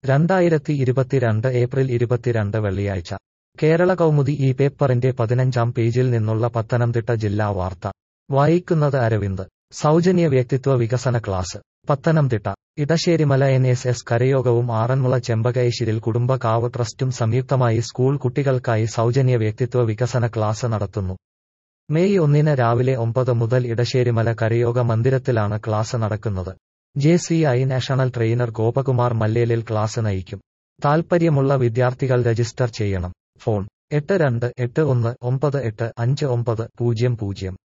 രണ്ടായിരത്തി ഇരുപത്തിരണ്ട് ഏപ്രിൽ ഇരുപത്തിരണ്ട് വെള്ളിയാഴ്ച കേരള കൗമുദി ഈ പേപ്പറിന്റെ പതിനഞ്ചാം പേജിൽ നിന്നുള്ള പത്തനംതിട്ട ജില്ലാ വാർത്ത വായിക്കുന്നത് അരവിന്ദ് സൗജന്യ വ്യക്തിത്വ വികസന class Pathanamthitta Edasserimala N S S കരയോഗവും ആറന്മുള ചെമ്പകൈശിരിൽ കുടുംബകാവ് ട്രസ്റ്റും സംയുക്തമായി സ്കൂൾ കുട്ടികൾക്കായി സൗജന്യ വ്യക്തിത്വ വികസന ക്ലാസ് നടത്തുന്നു മെയ് ഒന്നിന് രാവിലെ ഒമ്പത് മുതൽ ഇടശ്ശേരിമല കരയോഗ മന്ദിരത്തിലാണ് ക്ലാസ് നടക്കുന്നത് J C I national trainer Gopakumar Mallelil class നയിക്കും താൽപ്പര്യമുള്ള വിദ്യാർത്ഥികൾ രജിസ്റ്റർ ചെയ്യണം ഫോൺ എട്ട് രണ്ട് എട്ട് ഒന്ന് ഒമ്പത് എട്ട് അഞ്ച് ഒമ്പത് പൂജ്യം പൂജ്യം